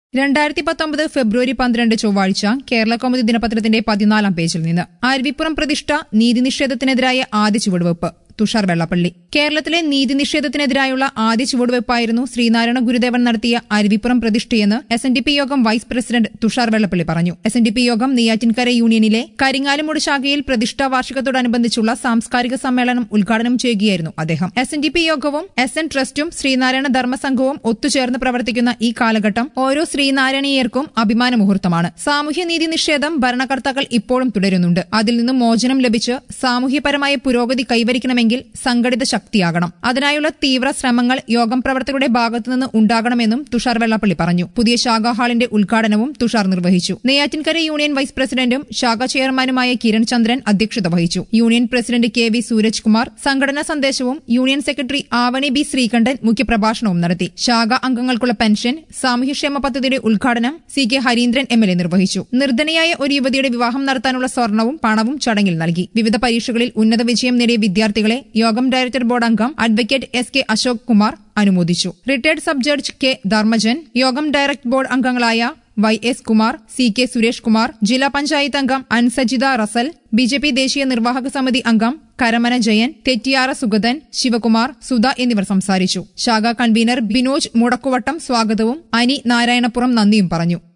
രണ്ടായിരത്തി പത്തൊമ്പത് ഫെബ്രുവരി പന്ത്രണ്ട് ചൊവ്വാഴ്ച കേരള കൗമുദി ദിനപത്രത്തിന്റെ പതിനാലാം പേജിൽ നിന്ന് അരുവിപ്പുറം പ്രതിഷ്ഠ നീതി നിഷേധത്തിനെതിരായ ആദ്യ ചുവടുവെപ്പ് തുഷാർ വെള്ളപ്പള്ളി കേരളത്തിലെ നീതി നിഷേധത്തിനെതിരായുള്ള ആദ്യ ചുവടുവെപ്പായിരുന്നു ശ്രീനാരായണ ഗുരുദേവൻ നടത്തിയ അരുവിപ്പുറം പ്രതിഷ്ഠയെന്ന് എസ് എൻ ഡി പി യോഗം വൈസ് പ്രസിഡന്റ് തുഷാർ വെള്ളപ്പള്ളി പറഞ്ഞു എസ് എൻ ഡി പി യോഗം നെയ്യാറ്റിൻകര യൂണിയനിലെ കരിങ്ങാലുമൂട് ശാഖയിൽ പ്രതിഷ്ഠാ വാർഷികത്തോടനുബന്ധിച്ചുള്ള സാംസ്കാരിക സമ്മേളനം ഉദ്ഘാടനം ചെയ്യുകയായിരുന്നു അദ്ദേഹം എസ് എൻ ഡി പി യോഗവും എസ് എൻ ട്രസ്റ്റും ശ്രീനാരായണ ധർമ്മസംഘവും ഒത്തുചേർന്ന് പ്രവർത്തിക്കുന്ന ഈ കാലഘട്ടം ഓരോ ശ്രീനാരായണീയർക്കും അഭിമാന മുഹൂർത്തമാണ് സാമൂഹ്യനീതി നിഷേധം ഭരണകർത്താക്കൾ ഇപ്പോഴും തുടരുന്നുണ്ട് അതിൽ നിന്നും മോചനം ലഭിച്ച് സാമൂഹ്യപരമായ പുരോഗതി കൈവരിക്കണമെങ്കിൽ സംഘടിത ശക്തിയാകണം അതിനായുള്ള തീവ്ര ശ്രമങ്ങൾ യോഗം പ്രവർത്തകരുടെ ഭാഗത്തുനിന്ന് ഉണ്ടാകണമെന്നും തുഷാർ വെള്ളാപ്പള്ളി പറഞ്ഞു പുതിയ ശാഖാ ഹാളിന്റെ ഉദ്ഘാടനവും തുഷാർ നിർവഹിച്ചു നെയ്യാറ്റിൻകര യൂണിയൻ വൈസ് പ്രസിഡന്റും ശാഖാ ചെയർമാനുമായ കിരൺ ചന്ദ്രൻ അധ്യക്ഷത വഹിച്ചു union president K V Sooraj Kumar സംഘടനാ സന്ദേശവും union secretary Avani B Sreekandan മുഖ്യപ്രഭാഷണവും നടത്തി ശാഖ അംഗങ്ങൾക്കുള്ള പെൻഷൻ സാമൂഹ്യക്ഷേമ പദ്ധതിയുടെ ഉദ്ഘാടനം C K Hareendran M L A നിർവഹിച്ചു നിർധനയായ ഒരു യുവതിയുടെ വിവാഹം നടത്താനുള്ള സ്വർണവും പണവും ചടങ്ങിൽ നൽകി വിവിധ പരീക്ഷകളിൽ ഉന്നത വിജയം നേടിയ വിദ്യാർത്ഥികളെ യോഗം ഡയറക്ടർ ബോർഡ് അംഗം advocate S K Ashok Kumar അനുമോദിച്ചു retired sub judge K Dharmajan യോഗം ഡയറക്ടർ ബോർഡ് അംഗങ്ങളായ Y S Kumar C K Suresh Kumar ജില്ലാ പഞ്ചായത്ത് അംഗം Ansajitha Russel B J P ദേശീയ നിർവാഹക സമിതി അംഗം കരമന ജയൻ തെറ്റിയാറ സുഗതൻ ശിവകുമാർ സുധ എന്നിവർ സംസാരിച്ചു ശാഖാ കൺവീനർ ബിനോജ് മുടക്കുവട്ടം സ്വാഗതവും അനി നാരായണപുറം നന്ദിയും പറഞ്ഞു